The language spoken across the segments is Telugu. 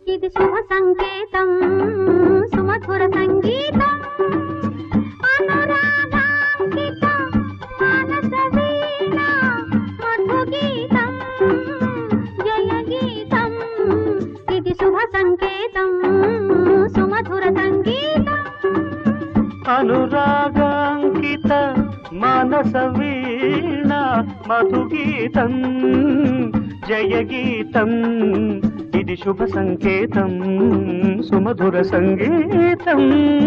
ఇది శుభ సంకేతం సుమధుర సంగీతం అనురాగాంకిత మానస వీణ మధు గీతం జయ గీతం ఇది శుభ సంకేతం సుమధుర సంగీతం అనురాగాంకిత మానస వీణ మధుగీతం జయ గీతం ఇది శుభ సంకేతం సుమధుర సంగీతం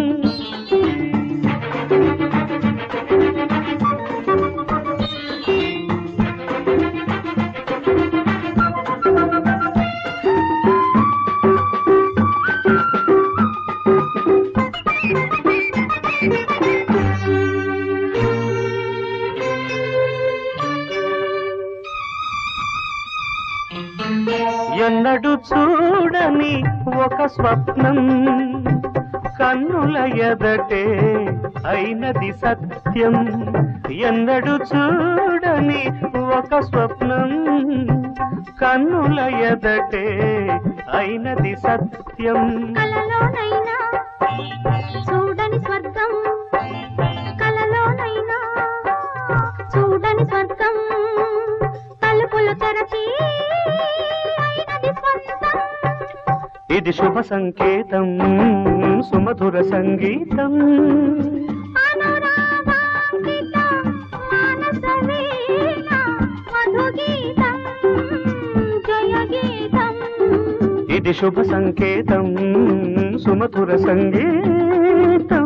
ఎన్నడు చూడని ఒక స్వప్నం కన్నుల ఎదటే అయినది సత్యం ఎన్నడు చూడని ఒక స్వప్నం కన్నుల ఎదటే అయినది సత్యం కలలోనైనా చూడని స్వర్గం కలలోనైనా చూడని స్వర్గం తలుపులు తెరచి అయినది స్వంతం ఇది శుభ సంకేతం సుమధుర సంగీతం అనురాగాంకిత మానస వీణ మధు గీతం జయ గీతం ఇది శుభ సంకేతం సుమధుర సంగీతం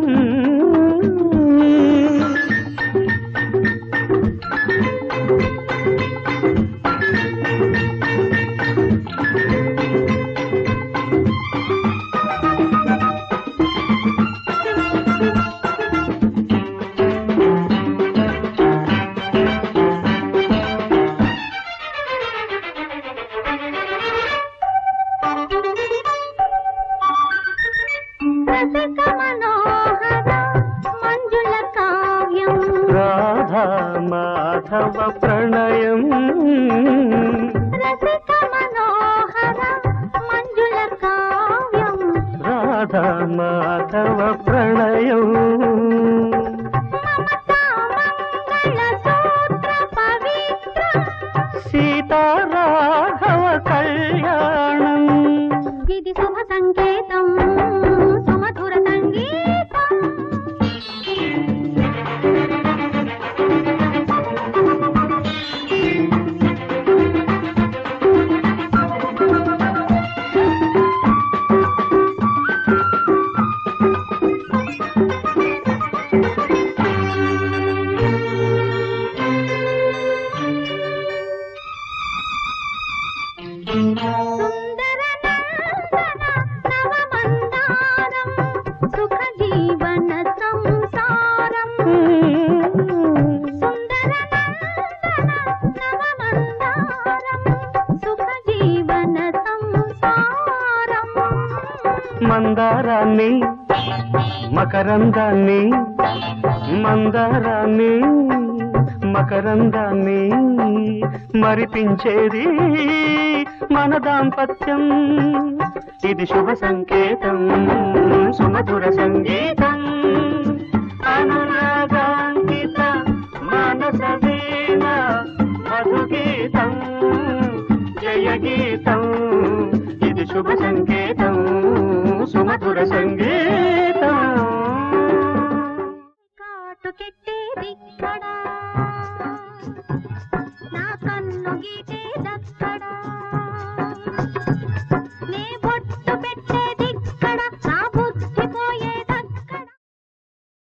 రసిక మనోహర మంజుల కావ్యం రాధా మాధవ ప్రణయం రసిక మనోహర మంజుల కావ్యం రాధా మాధవ ప్రణయం మమతా మంగళ సూత్ర పవిత్రం సీతారాఘవ కళ్యాణం ఇది శుభ సంకేతం సుమధుర సంగీతం సుందర నందన నవమందారం సుఖ జీవన సంసారం సుందర నందన నవమందారం సుఖ జీవన సంసారం మందారాన్ని మకరందాన్ని మందారాన్ని మకరందాన్ని మరిపించేది మన దాంపత్యం ఇది శుభ సంకేతం సుమధుర సంగీతం అనురాగాంకిత మానస వీణ మధుగీతం జయ గీతం ఇది శుభ సంకేతం సుమధుర సంగీతం కాటు కెట్టేదిక్కడా నా కన్ను గీటేదా